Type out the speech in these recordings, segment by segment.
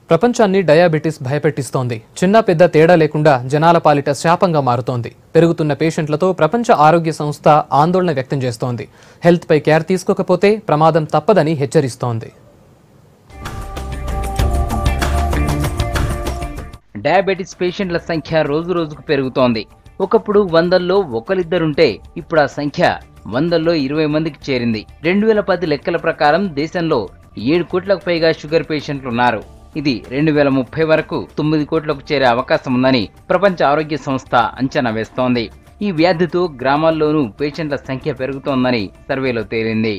ప్రపంచాన్ని డయాబెటీస్ భయపెట్టిస్తోంది చిన్న పెద్ద తేడా లేకుండా జనాల పాలిట శాపంగా మారుతోంది పెరుగుతున్న పేషెంట్లతో ప్రపంచ ఆరోగ్య సంస్థ ఆందోళన వ్యక్తం చేస్తోంది హెల్త్పై కేర్ తీసుకోకపోతే ప్రమాదం తప్పదని హెచ్చరిస్తోంది డయాబెటిస్ పేషెంట్ల సంఖ్య రోజు రోజుకు పెరుగుతోంది ఒకప్పుడు వందల్లో ఒకరిద్దరుంటే ఇప్పుడు ఆ సంఖ్య వందల్లో ఇరవై మందికి చేరింది రెండు వేల పది లెక్కల ప్రకారం దేశంలో ఏడు కోట్లకు పైగా షుగర్ పేషెంట్లు ఉన్నారు ఇది రెండు వేల ముప్పై వరకు తొమ్మిది కోట్లకు చేరే అవకాశం ఉందని ప్రపంచ ఆరోగ్య సంస్థ అంచనా వేస్తోంది ఈ వ్యాధితో గ్రామాల్లోనూ పేషెంట్ల సంఖ్య పెరుగుతోందని సర్వేలో తేలింది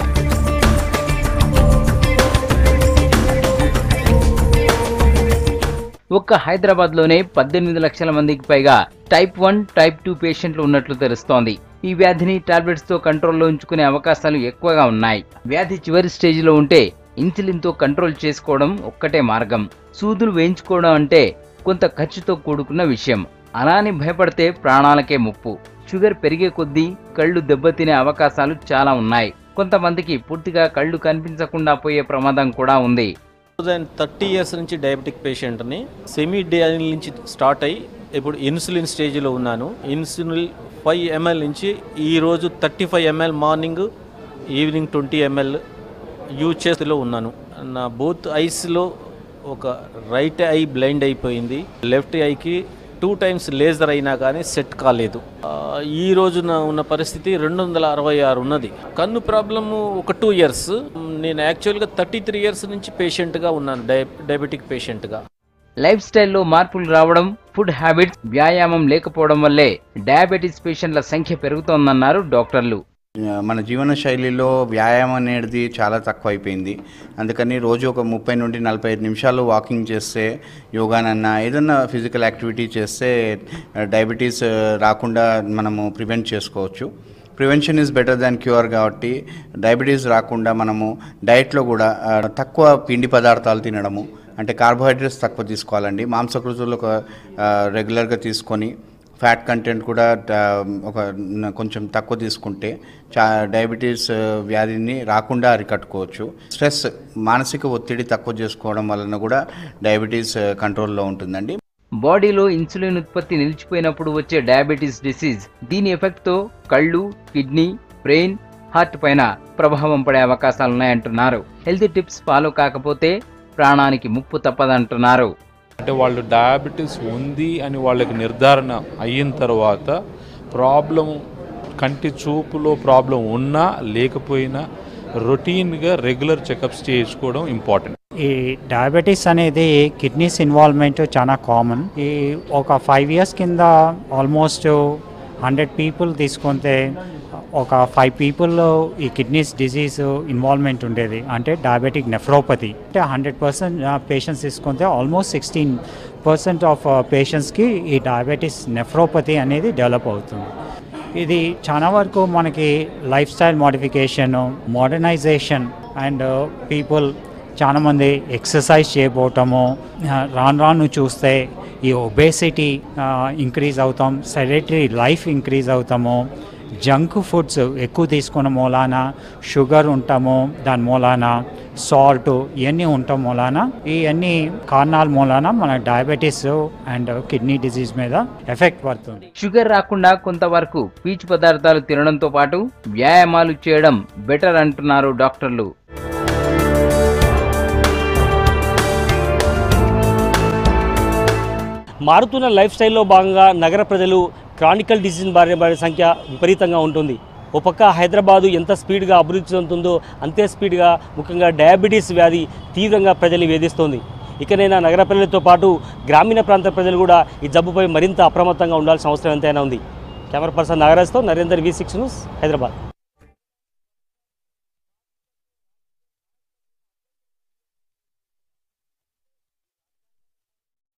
ఒక్క హైదరాబాద్ లోనే పద్దెనిమిది లక్షల మందికి పైగా టైప్ వన్ టైప్ టూ పేషెంట్లు ఉన్నట్లు తెలుస్తోంది ఈ వ్యాధిని టాబ్లెట్స్ తో కంట్రోల్లో ఉంచుకునే అవకాశాలు ఎక్కువగా ఉన్నాయి వ్యాధి చివరి స్టేజిలో ఉంటే ఇన్సులిన్ తో కంట్రోల్ చేసుకోవడం ఒక్కటే మార్గం సూదులు వేయించుకోవడం అంటే కొంత ఖర్చుతో కూడుకున్న విషయం అలా అని భయపడితే ప్రాణాలకే ముప్పు షుగర్ పెరిగే కొద్దీ కళ్ళు దెబ్బతినే అవకాశాలు చాలా ఉన్నాయి కొంతమందికి పూర్తిగా కళ్ళు కనిపించకుండా పోయే ప్రమాదం కూడా ఉంది థౌజండ్ థర్టీ ఇయర్స్ నుంచి డయాబెటిక్ పేషెంట్ని సెమీ డయానిల్ నుంచి స్టార్ట్ అయ్యి ఇప్పుడు ఇన్సులిన్ స్టేజ్లో ఉన్నాను ఇన్సులిన్ ఫైవ్ ఎంఎల్ నుంచి ఈరోజు thirty five ML morning evening twenty ML use చేస్తూ ఉన్నాను నా బోత్ ఐస్లో ఒక రైట్ ఐ బ్లైండ్ అయిపోయింది లెఫ్ట్ ఐకి టూ టైమ్స్ లేజర్ అయినా కానీ సెట్ కాలేదు ఆ, ఈ రోజున ఉన్న పరిస్థితి రెండు వందల అరవై ఆరు ఉన్నది కన్ను ప్రాబ్లము ఒక టూ ఇయర్స్ నేను యాక్చువల్గా థర్టీ త్రీ ఇయర్స్ నుంచి పేషెంట్గా ఉన్నాను డయ డయాబెటిక్ పేషెంట్గా లైఫ్ స్టైల్లో మార్పులు రావడం ఫుడ్ హ్యాబిట్స్ వ్యాయామం లేకపోవడం వల్లే డయాబెటీస్ పేషెంట్ల సంఖ్య పెరుగుతోందన్నారు డాక్టర్లు మన జీవన శైలిలో వ్యాయామం అనేది చాలా తక్కువ అయిపోయింది అందుకని రోజు ఒక ముప్పై నుండి నలభై ఐదు నిమిషాలు వాకింగ్ చేస్తే యోగానన్నా ఏదన్నా ఫిజికల్ యాక్టివిటీ చేస్తే డయాబెటీస్ రాకుండా మనము ప్రివెంట్ చేసుకోవచ్చు prevention is better than cure కాబట్టి డయాబెటీస్ రాకుండా మనము డైట్లో కూడా ఆ, తక్కువ పిండి పదార్థాలు తినడము అంటే కార్బోహైడ్రేట్స్ తక్కువ తీసుకోవాలండి మాంసకృతులు ఒక రెగ్యులర్గా తీసుకొని ఫ్యాట్ కంటెంట్ కూడా ఆ, ఒక న- కొంచెం తక్కువ తీసుకుంటే చా డయాబెటీస్ ఆ, వ్యాధిని రాకుండా అరికట్టుకోవచ్చు స్ట్రెస్ మానసిక ఒత్తిడి తక్కువ చేసుకోవడం వలన కూడా డయాబెటీస్ ఆ, కంట్రోల్లో ఉంటుందండి బాడీలో ఇన్సులిన్ ఉత్పత్తి నిలిచిపోయినప్పుడు వచ్చే డయాబెటీస్ డిసీజ్ దీని ఎఫెక్ట్తో కళ్ళు కిడ్నీ బ్రెయిన్ హార్ట్ పైన ప్రభావం పడే అవకాశాలున్నాయంటున్నారు హెల్తీ టిప్స్ ఫాలో కాకపోతే ప్రాణానికి ముప్పు తప్పదంటున్నారు అంటే వాళ్ళు డయాబెటీస్ ఉంది అని వాళ్ళకి నిర్ధారణ అయిన తర్వాత ప్రాబ్లం కంటి చూపులో ప్రాబ్లం ఉన్నా లేకపోయినా రొటీన్గా రెగ్యులర్ చెకప్స్ చేసుకోవడం ఇంపార్టెంట్ ఈ డయాబెటీస్ అనేది కిడ్నీస్ ఇన్వాల్వ్మెంట్ చాలా కామన్ ఈ ఒక ఫైవ్ ఇయర్స్ కింద ఆల్మోస్ట్ హండ్రెడ్ పీపుల్ తీసుకుంటే ఒక ఫైవ్ పీపుల్ ఈ కిడ్నీస్ డిజీజ్ ఇన్వాల్వ్మెంట్ ఉండేది అంటే డయాబెటిక్ నెఫ్రోపతి అంటే హండ్రెడ్ పర్సెంట్ పేషెంట్స్ తీసుకుంటే ఆల్మోస్ట్ సిక్స్టీన్ పర్సెంట్ ఆఫ్ పేషెంట్స్కి ఈ డయాబెటీస్ నెఫ్రోపతి అనేది డెవలప్ అవుతుంది ఇది చాలా వరకు మనకి lifestyle modification modernization and people చాలామంది ఎక్సర్సైజ్ చేయబోవటము ఆ, రాను రాను చూస్తే ఈ ఒబేసిటీ ఇంక్రీజ్ అవుతాం సెడేటరీ లైఫ్ ఇంక్రీజ్ అవుతాము జంక్ ఫుడ్స్ ఎక్కువ తీసుకున్న మూలాన షుగర్ ఉంటాము దాని మూలాన సాల్ట్ ఇవన్నీ ఉండటం మూలాన ఇవన్నీ కారణాల మూలాన మన డయాబెటీస్ అండ్ కిడ్నీ డిజీజ్ మీద ఎఫెక్ట్ పడుతుంది షుగర్ రాకుండా కొంతవరకు పీచు పదార్థాలు తినడంతో పాటు వ్యాయామాలు చేయడం బెటర్ అంటున్నారు డాక్టర్లు మారుతున్న లైఫ్ స్టైల్లో భాగంగా నగర ప్రజలు క్రానికల్ డిసీజ్ బారిన పడే సంఖ్య విపరీతంగా ఉంటుంది ఓ పక్క హైదరాబాదు ఎంత స్పీడ్గా అభివృద్ధి చెందుతుందో అంతే స్పీడ్గా ముఖ్యంగా డయాబెటీస్ వ్యాధి తీవ్రంగా ప్రజల్ని వేధిస్తోంది ఇకనైనా నగర ప్రజలతో పాటు గ్రామీణ ప్రాంత ప్రజలు కూడా ఈ జబ్బుపై మరింత అప్రమత్తంగా ఉండాల్సిన అవసరం ఎంతైనా ఉంది కెమెరా పర్సన్ నాగరాజ్తో Narender V six news Hyderabad